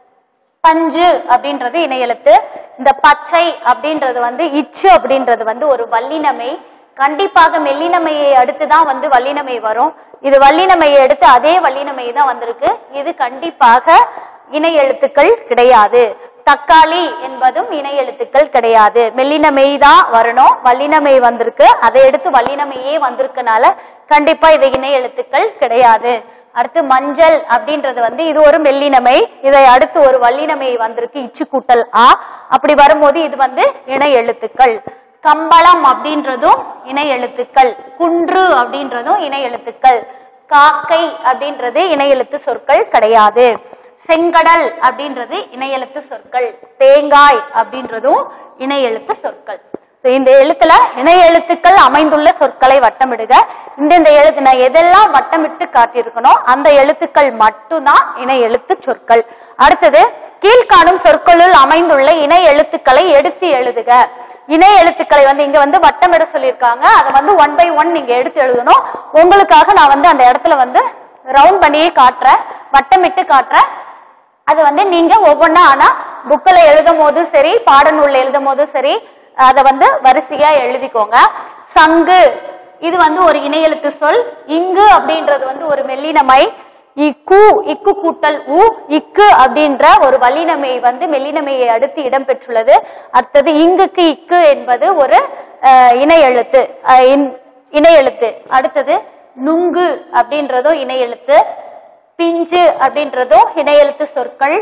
பஞ்சு அப்படின்றது இணை எழுத்து இந்த பச்சை அப்படின்றது வந்து இச்சு அப்படின்றது வந்து ஒரு வல்லினமை கண்டிப்பாக மெல்லினமையை அடுத்து தான் வந்து வல்லினமை வரும் இது வல்லினமையை அடுத்து அதே வல்லினமை தான் வந்திருக்கு இது கண்டிப்பாக இணை எழுத்துக்கள் கிடையாது தக்காளி என்பதும் இணை எழுத்துக்கள் கிடையாது மெல்லினமை தான் வரணும் வல்லினமை வந்திருக்கு அதை எடுத்து வல்லினமையே வந்திருக்கனால கண்டிப்பா இது இணை எழுத்துக்கள் கிடையாது அடுத்து மஞ்சள் அப்படின்றது வந்து இது ஒரு மெல்லினமை இதை அடுத்து ஒரு வல்லினமை வந்திருக்கு இச்சு கூட்டல் ஆ அப்படி வரும்போது இது வந்து இணை எழுத்துக்கள் கம்பளம் அப்படின்றதும் இணை எழுத்துக்கள் குன்று அப்படின்றதும் இணை எழுத்துக்கள் காக்கை அப்படின்றது இணை எழுத்து சொற்கள் கிடையாது செங்கடல் அப்படின்றது இணை எழுத்து சொற்கள் தேங்காய் அப்படின்றதும் இணை எழுத்து சொற்கள் So, இந்த எழுத்துல இணை எழுத்துக்கள் அமைந்துள்ள சொற்களை வட்டமிடுக இந்தந்த எழுத்து நான் எதெல்லாம் வட்டமிட்டு காட்டியிருக்கணும் அந்த எழுத்துக்கள் மட்டும்தான் இணை எழுத்து சொற்கள் அடுத்தது கீழ்காணும் சொற்களுள் அமைந்துள்ள இணை எழுத்துக்களை எடுத்து எழுதுக இணை எழுத்துக்களை வந்து இங்க வந்து வட்டமிட சொல்லியிருக்காங்க அதை வந்து ஒன் பை ஒன் நீங்க எடுத்து எழுதணும் உங்களுக்காக நான் வந்து அந்த இடத்துல வந்து ரவுண்ட் பண்ணியே காட்டுறேன் வட்டமிட்டு காட்டுறேன் அது வந்து நீங்க ஒவ்வொன்றா ஆனா புக்கில் எழுதும் போதும் சரி பாடநூல்ல எழுதும் போதும் சரி அதை வந்து வரிசையா எழுதிக்கோங்க சங்கு இது வந்து ஒரு இணை எழுத்து சொல் இங்கு அப்படின்றது வந்து ஒரு மெல்லினமை இக்கு இக்கு கூட்டல் உ இக்கு அப்படின்ற ஒரு வல்லினமை வந்து மெல்லினமையை அடுத்து இடம்பெற்றுள்ளது அடுத்தது இங்குக்கு இக்கு என்பது ஒரு அஹ், இணை எழுத்து அஹ், இன்- இணை எழுத்து அடுத்தது நுங்கு அப்படின்றதும் இணை எழுத்து பிஞ்சு அப்படின்றதும் இணை எழுத்து சொற்கள்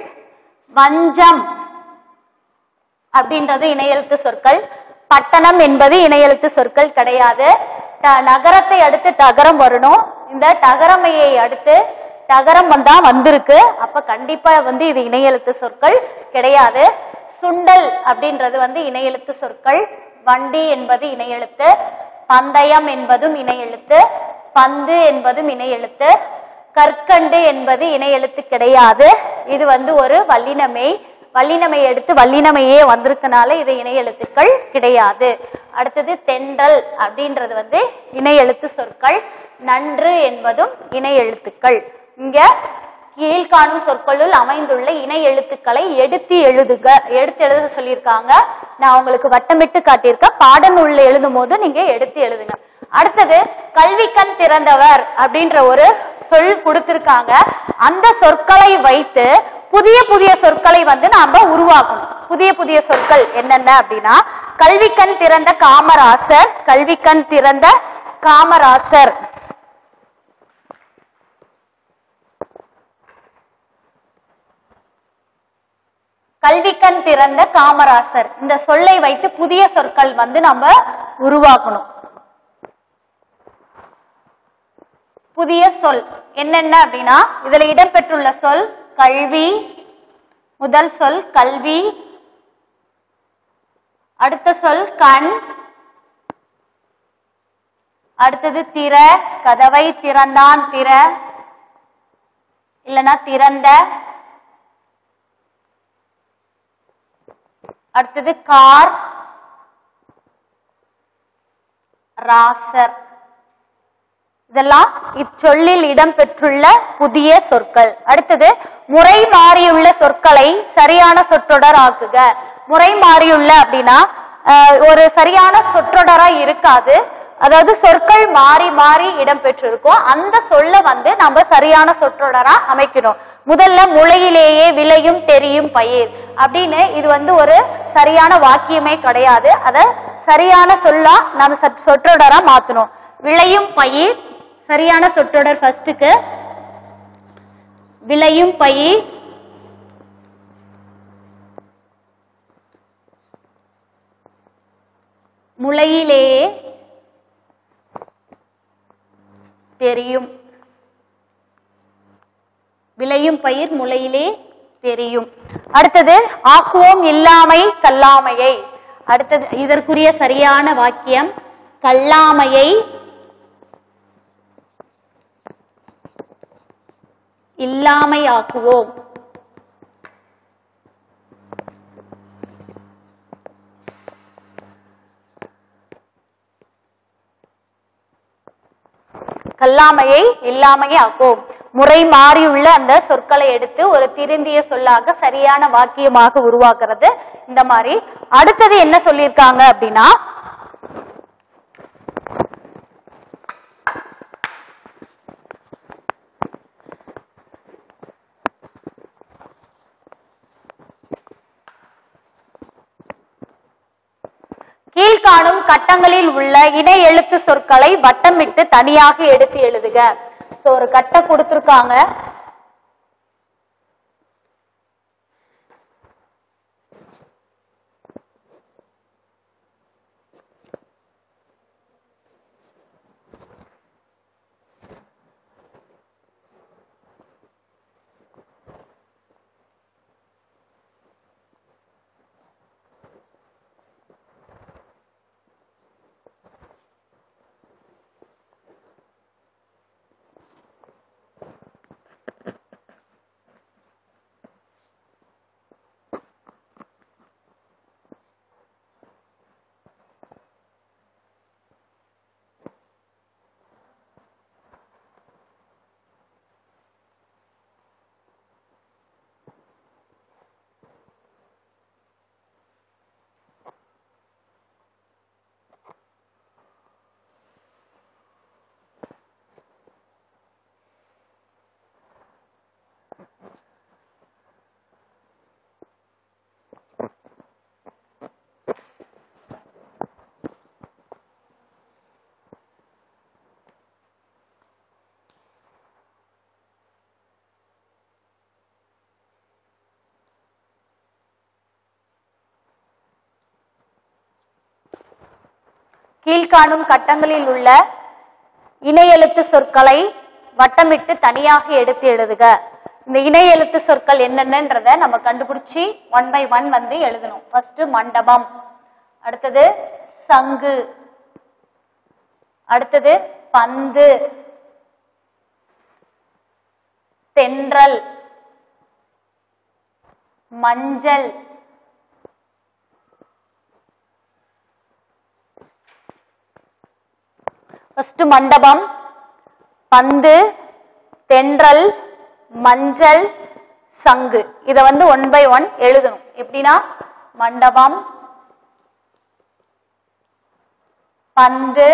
வஞ்சம் அப்படின்றது இணையெழுத்து சொற்கள் பட்டணம் என்பது இணையெழுத்து சொற்கள் கிடையாது ட- நகரத்தை அடுத்து தகரம் வரணும் இந்த தகரமையை அடுத்து தகரம் வந்தா வந்திருக்கு அப்ப கண்டிப்பா வந்து இது இணையெழுத்து சொற்கள் கிடையாது சுண்டல் அப்படின்றது வந்து இணையெழுத்து சொற்கள் வண்டி என்பது இணையெழுத்து பந்தயம் என்பதும் இணையெழுத்து பந்து என்பதும் இணையெழுத்து கற்கண்டு என்பது இணையெழுத்து கிடையாது இது வந்து ஒரு வல்லினமை வல்லினமை எடுத்து வல்லினமையே வந்திருக்கனால இது இணை எழுத்துக்கள் கிடையாது அடுத்தது தென்றல் அப்படின்றது வந்து இணை எழுத்து சொற்கள் நன்று என்பதும் இணை எழுத்துக்கள் இங்க கீழ்காணும் சொற்களுள் அமைந்துள்ள இணை எழுத்துக்களை எடுத்து எழுதுக எடுத்து எழுத சொல்லியிருக்காங்க நான் உங்களுக்கு வட்டமிட்டு காட்டியிருக்கேன் பாடநூல்ல எழுதும் போது நீங்க எடுத்து எழுதுங்க அடுத்தது கல்விக்கண் திறந்தவர் அப்படின்ற ஒரு சொல் கொடுத்திருக்காங்க அந்த சொற்களை வைத்து புதிய புதிய சொற்களை வந்து நாம உருவாக்கணும் புதிய புதிய சொற்கள் என்னென்ன அப்படின்னா கல்விக்கண் திறந்த காமராசர் கல்விக்கண் திறந்த காமராசர் கல்விக்கண் திறந்த காமராசர் இந்த சொல்லை வைத்து புதிய சொற்கள் வந்து நம்ம உருவாக்கணும் புதிய சொல் என்னென்ன அப்படின்னா இதுல இடம்பெற்றுள்ள சொல் கல்வி முதல் சொல் கல்வி அடுத்த சொல் கண் அடுத்தது திற கதவை திறந்தான் திற இல்லனா திறந்த அடுத்தது கார் ராசர் இதெல்லாம் இச்சொல்லில் இடம்பெற்றுள்ள புதிய சொற்கள் அடுத்தது முறை மாறியுள்ள சொற்களை சரியான சொற்றொடர் ஆக்குக முறை மாறியுள்ள அப்படின்னா அஹ், ஒரு சரியான சொற்றொடரா இருக்காது அதாவது சொற்கள் மாறி மாறி இடம்பெற்றிருக்கும் அந்த சொல்ல வந்து நம்ம சரியான சொற்றொடரா அமைக்கணும் முதல்ல முளையிலேயே விளையும் தெரியும் பயிர் அப்படின்னு இது வந்து ஒரு சரியான வாக்கியமே கிடையாது அத சரியான சொல்லா நம்ம சற்- சொற்றொடரா மாத்தணும் விளையும் பயிர் சரியான சொற்றொடர் ஃபர்ஸ்டுக்கு விளையும் பயிர் முளையிலேயே தெரியும் விளையும் பயிர் முளையிலே தெரியும் அடுத்தது ஆக்குவோம் இல்லாமை கல்லாமையை அடுத்தது இதற்குரிய சரியான வாக்கியம் கல்லாமையை இல்லாமை ஆக்குவோம் கல்லாமையை இல்லாமையை ஆக்குவோம் முறை மாறியுள்ள அந்த சொற்களை எடுத்து ஒரு திருந்திய சொல்லாக சரியான வாக்கியமாக உருவாக்குறது இந்த மாதிரி அடுத்தது என்ன சொல்லியிருக்காங்க அப்படின்னா கீழ்காணும் கட்டங்களில் உள்ள இணை எழுத்து சொற்களை வட்டமிட்டு தனியாக எடுத்து எழுதுக சோ ஒரு கட்டம் கொடுத்திருக்காங்க கீழ்காணும் கட்டங்களில் உள்ள இணை எழுத்து சொற்களை வட்டமிட்டு தனியாக எடுத்து எழுதுக இந்த இணை எழுத்து சொற்கள் என்னென்னன்றத நம்ம கண்டுபிடிச்சி ஒன் பை ஒன் வந்து எழுதணும் ஃபர்ஸ்ட் மண்டபம் அடுத்தது சங்கு அடுத்தது பந்து தென்றல் மஞ்சள் ஃபர்ஸ்ட் மண்டபம் பந்து தென்றல் மஞ்சள் சங்கு இத வந்து ஒன் பை ஒன் எழுதணும் எப்படின்னா மண்டபம் பந்து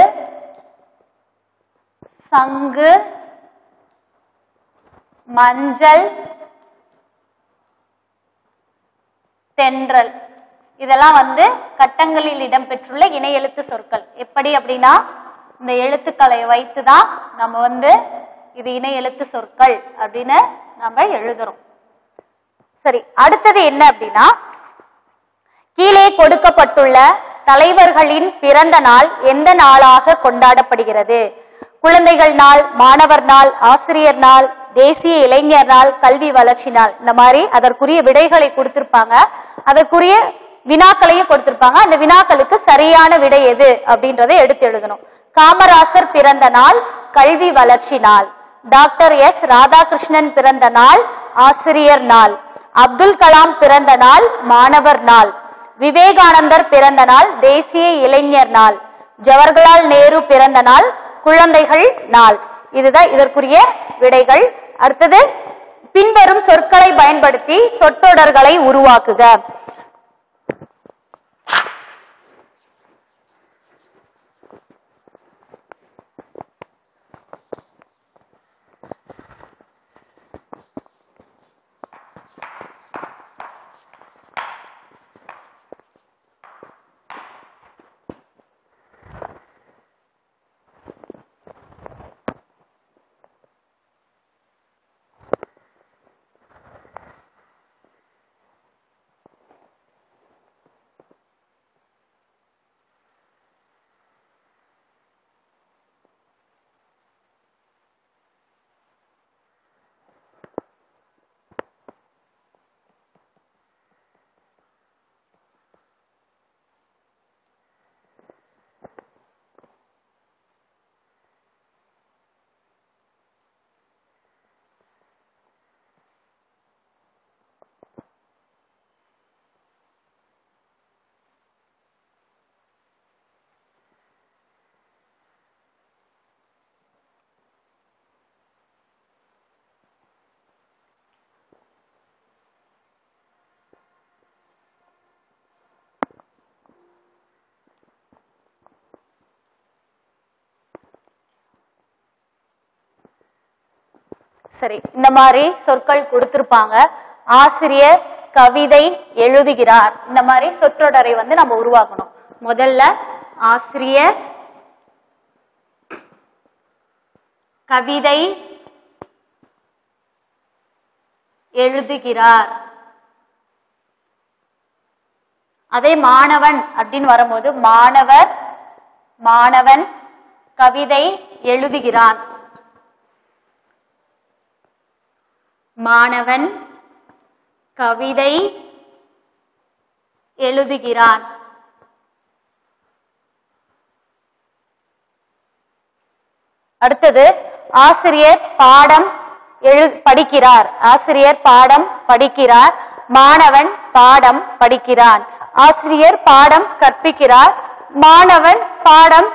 சங்கு மஞ்சள் தென்றல் இதெல்லாம் வந்து கட்டங்களில் இடம்பெற்றுள்ள இணை எழுத்து சொற்கள் எப்படி அப்படின்னா இந்த எழுத்துக்களை வைத்து தான் நம்ம வந்து இது இணை எழுத்து சொற்கள் அப்படின்னு நம்ம எழுதுறோம் சரி அடுத்தது என்ன அப்படின்னா கீழே கொடுக்கப்பட்டுள்ள தலைவர்களின் பிறந்த நாள் எந்த நாளாக கொண்டாடப்படுகிறது குழந்தைகள் நாள் மாணவர் நாள் ஆசிரியர் நாள் தேசிய இளைஞர் நாள் கல்வி வளர்ச்சி நாள் இந்த மாதிரி அதற்குரிய விடைகளை கொடுத்திருப்பாங்க அதற்குரிய வினாக்களையும் கொடுத்திருப்பாங்க அந்த வினாக்களுக்கு சரியான விடை எது அப்படின்றதை எடுத்து எழுதணும் காமராசர் பிறந்த நாள் கல்வி வளர்ச்சி நாள் டாக்டர் எஸ் ராதாகிருஷ்ணன் பிறந்த நாள் ஆசிரியர் நாள் அப்துல் கலாம் பிறந்த நாள் மாணவர் நாள் விவேகானந்தர் பிறந்த நாள் தேசிய இளைஞர் நாள் ஜவஹர்லால் நேரு பிறந்த நாள் குழந்தைகள் நாள் இதுதான் இதற்குரிய விடைகள் அடுத்தது பின்வரும் சொற்களை பயன்படுத்தி சொற்றொடர்களை உருவாக்குக சரி இந்த மாதிரி சொற்கள் கொடுத்திருப்பாங்க ஆசிரியர் கவிதை எழுதுகிறார் இந்த மாதிரி சொற்றொடரை வந்து நம்ம உருவாக்கணும் முதல்ல ஆசிரியர் கவிதை எழுதுகிறார் அதே மாணவன் அப்படின்னு வரும்போது மாணவர் மாணவன் கவிதை எழுதுகிறான் மாணவன் கவிதை எழுதுகிறான் அடுத்தது ஆசிரியர் பாடம் எழு படிக்கிறார் ஆசிரியர் பாடம் படிக்கிறார் மாணவன் பாடம் படிக்கிறான் ஆசிரியர் பாடம் கற்பிக்கிறார் மாணவன் பாடம்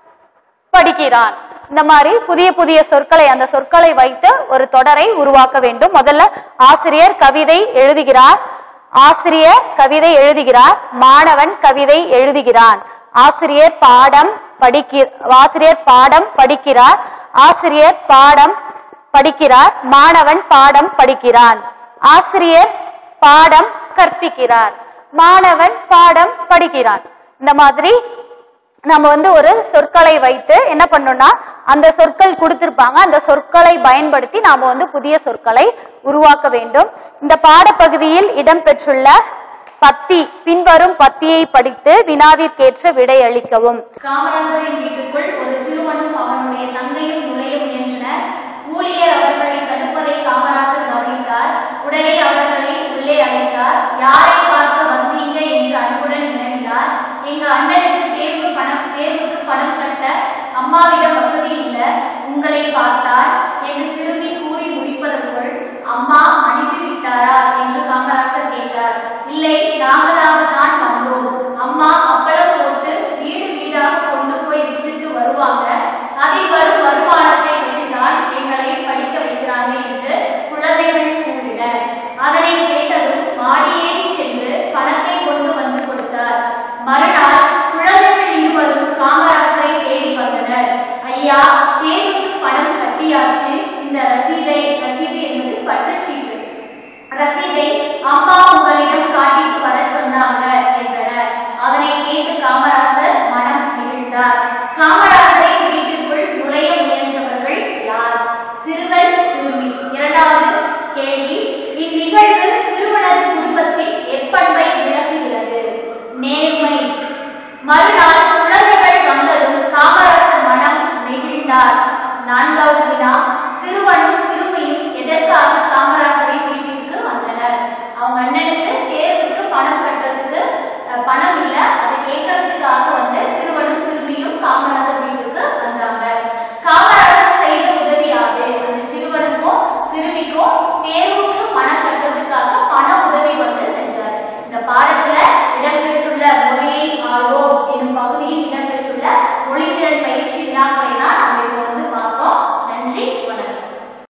படிக்கிறான் இந்த மாதிரி புதிய புதிய சொற்களை அந்த சொற்களை வைத்து ஒரு தொடரை உருவாக்க வேண்டும் முதல்ல ஆசிரியர் கவிதை எழுதுகிறார் ஆசிரியர் கவிதை எழுதுகிறார் மாணவன் கவிதை எழுதுகிறான் ஆசிரியர் பாடம் படிக்க ஆசிரியர் பாடம் படிக்கிறார் ஆசிரியர் பாடம் படிக்கிறார் மாணவன் பாடம் படிக்கிறான் ஆசிரியர் பாடம் கற்பிக்கிறார் மாணவன் பாடம் படிக்கிறான் இந்த மாதிரி நம்ம வந்து ஒரு சொற்களை வைத்து என்ன பண்ணோம்னா அந்த சொற்கள் கொடுத்திருப்பாங்க அந்த சொற்களை பயன்படுத்தி நாம வந்து புதிய சொற்களை உருவாக்க வேண்டும் இந்த பாடப்பகுதியில் இடம்பெற்றுள்ள பத்தி பின்வரும் பத்தியை படித்து வினாவிற்கேற்ற விடை அளிக்கவும் காமராசரின் வீட்டுக்குள் ஒரு சிறுவனும் அவனுடைய தங்கையும் நுழைய முயன்றனர் ஊழியர் அவர்களை தடுப்பதை காமராசர் கவனித்தார் உடனே அவர்களை உள்ளே அழைத்தார் யாரை பார்க்க வந்தீங்க என்று அன்புடன் வினவினார் எங்க அண்ணனுக்கு தேர்வு பணம் தேர்வுக்கு பணம் கட்ட அம்மாவிடம் வசதி இல்லை உங்களை பார்த்தார் என்று சிறுமி கூறி முடிப்பதற்குள் அம்மா அனுப்பி விட்டாரா என்று காமராசர் கேட்டார் இல்லை நாங்களாக தான் வந்தோம் அம்மா அப்பளம் போட்டு வீடு வீடாக கொண்டு போய் விட்டுட்டு வருவாங்க அதில் வரும் வருமானத்தை வச்சுதான் எங்களை படிக்க வைக்கிறாங்க என்று குழந்தைகள் கூறினர் அதனை கேட்டதும் மாடியேறி சென்று பணத்தை கொண்டு வந்து கொடுத்தார் மறுநாள் குழந்தைகள் இருவரும் காமராசரை தேடி வந்தனர் ஐயா தேர்வுக்கு பணம் கட்டியாச்சு இந்த ரசீதை ரசீது என்பது பற்றுச்சீட்டு ரசீதை அம்மா உங்களிடம் காட்டிட்டு வர சொன்னாங்க என்றனர் அதனை கேட்டு காமராசர் மனம் மகிழ்ந்தார் காமராசரின் வீட்டிற்குள் நுழைய முயன்றவர்கள் யார் சிறுவன் சிறுமி இரண்டாவது கேள்வி இந்நிகழ்வு சிறுவனது குடும்பத்தின் எப்பண்பை விளக்குகிறது நேர்மை மறுநாள்